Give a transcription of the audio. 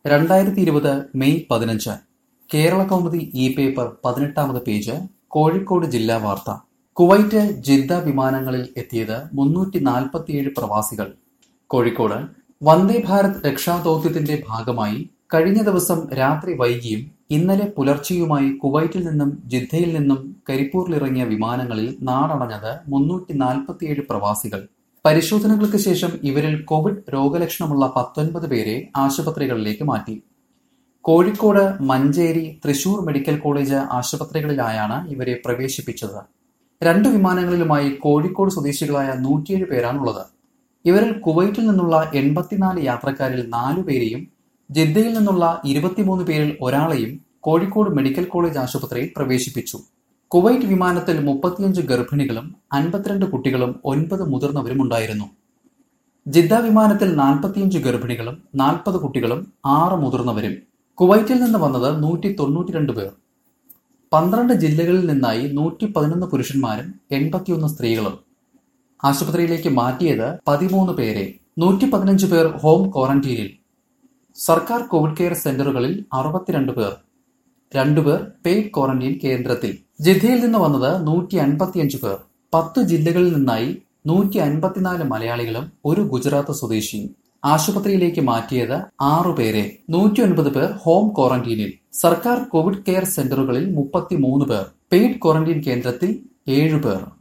രണ്ടായിരത്തി ഇരുപത് മെയ് പതിനഞ്ച് കേരള കൗമുദി ഇ പേപ്പർ പതിനെട്ടാമത് പേജ് കോഴിക്കോട് ജില്ലാ വാർത്ത കുവൈറ്റ് ജിദ്ദ വിമാനങ്ങളിൽ എത്തിയത് മുന്നൂറ്റി നാൽപ്പത്തിയേഴ് പ്രവാസികൾ കോഴിക്കോട് വന്ദേ ഭാരത് രക്ഷാദൌത്യത്തിന്റെ ഭാഗമായി കഴിഞ്ഞ ദിവസം രാത്രി വൈകിയും ഇന്നലെ പുലർച്ചെയുമായി കുവൈറ്റിൽ നിന്നും ജിദ്ദയിൽ നിന്നും കരിപ്പൂരിലിറങ്ങിയ വിമാനങ്ങളിൽ നാടണഞ്ഞത് മുന്നൂറ്റി നാൽപ്പത്തിയേഴ് പ്രവാസികൾ പരിശോധനകൾക്ക് ശേഷം ഇവരിൽ കോവിഡ് രോഗലക്ഷണമുള്ള പത്തൊൻപത് പേരെ ആശുപത്രികളിലേക്ക് മാറ്റി കോഴിക്കോട് മഞ്ചേരി തൃശൂർ മെഡിക്കൽ കോളേജ് ആശുപത്രികളിലായാണ് ഇവരെ പ്രവേശിപ്പിച്ചത് രണ്ട് വിമാനങ്ങളിലുമായി കോഴിക്കോട് സ്വദേശികളായ നൂറ്റിയേഴ് പേരാണുള്ളത് ഇവരിൽ കുവൈറ്റിൽ നിന്നുള്ള എൺപത്തിനാല് യാത്രക്കാരിൽ നാലു പേരെയും ജിദ്ദയിൽ നിന്നുള്ള ഇരുപത്തിമൂന്ന് പേരിൽ ഒരാളെയും കോഴിക്കോട് മെഡിക്കൽ കോളേജ് ആശുപത്രിയിൽ പ്രവേശിപ്പിച്ചു കുവൈറ്റ് വിമാനത്തിൽ മുപ്പത്തിയഞ്ച് ഗർഭിണികളും അൻപത്തിരണ്ട് കുട്ടികളും ഒൻപത് മുതിർന്നവരും ഉണ്ടായിരുന്നു ജിദ്ദ വിമാനത്തിൽ നാൽപ്പത്തിയഞ്ച് ഗർഭിണികളും നാൽപ്പത് കുട്ടികളും ആറ് മുതിർന്നവരും കുവൈറ്റിൽ നിന്ന് വന്നത് നൂറ്റി തൊണ്ണൂറ്റിരണ്ട് പേർ പന്ത്രണ്ട് ജില്ലകളിൽ നിന്നായി നൂറ്റി പതിനൊന്ന് പുരുഷന്മാരും എൺപത്തിയൊന്ന് സ്ത്രീകളും ആശുപത്രിയിലേക്ക് മാറ്റിയത് പതിമൂന്ന് പേരെ നൂറ്റി പതിനഞ്ച് പേർ ഹോം ക്വാറന്റീനിൽ സർക്കാർ കോവിഡ് കെയർ സെന്ററുകളിൽ അറുപത്തിരണ്ട് പേർ രണ്ടുപേർ പെയ്ഡ് ക്വാറന്റീൻ കേന്ദ്രത്തിൽ ജിദ്ദയിൽ നിന്ന് വന്നത് നൂറ്റി അൻപത്തിയഞ്ച് പേർ പത്ത് ജില്ലകളിൽ നിന്നായി നൂറ്റി അൻപത്തിനാല് മലയാളികളും ഒരു ഗുജറാത്ത് സ്വദേശിയും ആശുപത്രിയിലേക്ക് മാറ്റിയത് ആറു പേരെ നൂറ്റി ഒൻപത് പേർ ഹോം ക്വാറന്റീനിൽ സർക്കാർ കോവിഡ് കെയർ സെന്ററുകളിൽ മുപ്പത്തിമൂന്ന് പേർ പെയ്ഡ് ക്വാറന്റീൻ കേന്ദ്രത്തിൽ ഏഴു പേർ